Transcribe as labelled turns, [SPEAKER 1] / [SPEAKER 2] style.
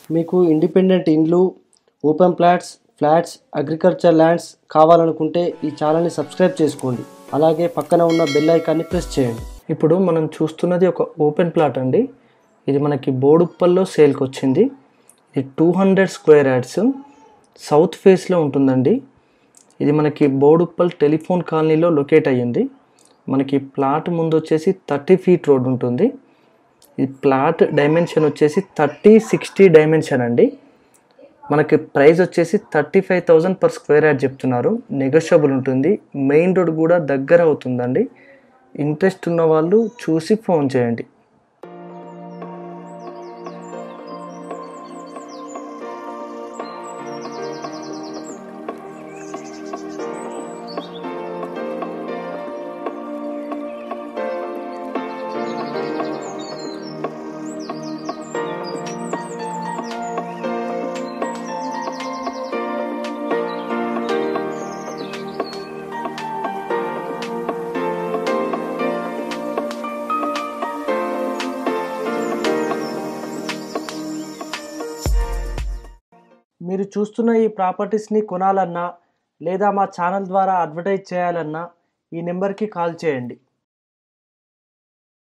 [SPEAKER 1] మీకు ఇండిపెండెంట్ ఇండ్లు open plots flats agriculture lands కావాలనుకుంటే ఈ ఛానల్ని సబ్స్క్రైబ్ చేసుకోండి అలాగే పక్కన ఉన్న బెల్ ఐకాన్ని ప్రెస్ చేయండి
[SPEAKER 2] ఇప్పుడు మనం చూస్తున్నది ఒక ఓపెన్ ప్లాట్ అండి ఇది మనకి బోడుప్పల్లో సేల్కి వచ్చింది ఇది two hundred square yards south ఫేస్లో ఉంటుందండి ఇది మనకి బోడుప్పల్ టెలిఫోన్ కాలనీలో లొకేట్ అయ్యింది మనకి ప్లాట్ ముందు వచ్చేసి థర్టీ ఫీట్ రోడ్ ఉంటుంది ఈ ప్లాట్ డైమెన్షన్ వచ్చేసి థర్టీ సిక్స్టీ డైమెన్షన్ అండి మనకి ప్రైస్ వచ్చేసి thirty five thousand per square yard చెప్తున్నారు నెగోషియబుల్ ఉంటుంది మెయిన్ రోడ్ కూడా దగ్గర అవుతుందండి ఇంట్రెస్ట్ ఉన్న వాళ్ళు చూసి ఫోన్ చేయండి
[SPEAKER 1] మీరు చూస్తున్న ఈ ప్రాపర్టీస్ని కొనాలన్నా లేదా మా ఛానల్ ద్వారా అడ్వర్టైజ్ చేయాలన్నా ఈ నెంబర్కి కాల్ చేయండి